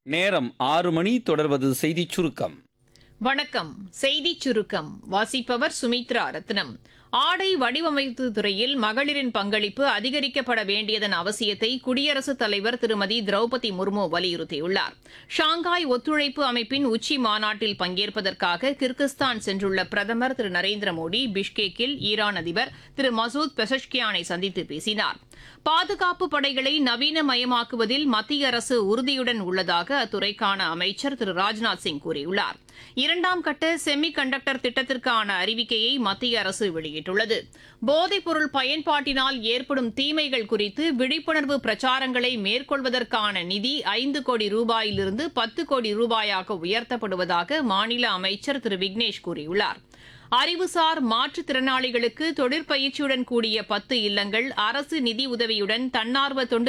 நேரம் ஆறு மணி தொடர்வது செய்திச் சுருக்கம் வணக்கம் செய்திச் சுருக்கம் வாசிப்பவர் சுமித்ரா ரத்னம் ஆடை வடிவமைப்பு துறையில் மகளிரின் பங்களிப்பு அதிகரிக்கப்பட வேண்டியதன் அவசியத்தை குடியரசுத் தலைவர் திருமதி திரௌபதி முர்மு வலியுறுத்தியுள்ளார் ஷாங்காய் ஒத்துழைப்பு அமைப்பின் உச்சி மாநாட்டில் பங்கேற்பதற்காக கிர்கிஸ்தான் சென்றுள்ள பிரதமர் திரு நரேந்திர மோடி பிஷ்கேக்கில் ஈரான் அதிபர் திரு மசூத் பெசஷ்கியானை சந்தித்து பேசினார் பாதுகாப்பு படைகளை நவீனமயமாக்குவதில் மத்திய அரசு உறுதியுடன் உள்ளதாக அத்துறைக்கான அமைச்சர் திரு ராஜ்நாத் சிங் கூறியுள்ளார் இரண்டாம் கட்ட செமி கண்டக்டர் திட்டத்திற்கான அறிவிக்கையை மத்திய அரசு வெளியிட்டுள்ளது போதைப் பொருள் பயன்பாட்டினால் ஏற்படும் தீமைகள் குறித்து விழிப்புணர்வு பிரச்சாரங்களை மேற்கொள்வதற்கான நிதி ஐந்து கோடி ரூபாயிலிருந்து பத்து கோடி ரூபாயாக உயர்த்தப்படுவதாக மாநில அமைச்சர் திரு விக்னேஷ் கூறியுள்ளார் அறிவுசார் மாற்றுத்திறனாளிகளுக்கு தொழிற்பயிற்சியுடன் கூடிய பத்து இல்லங்கள் அரசு நிதி உதவியுடன் தன்னார்வ தொண்டு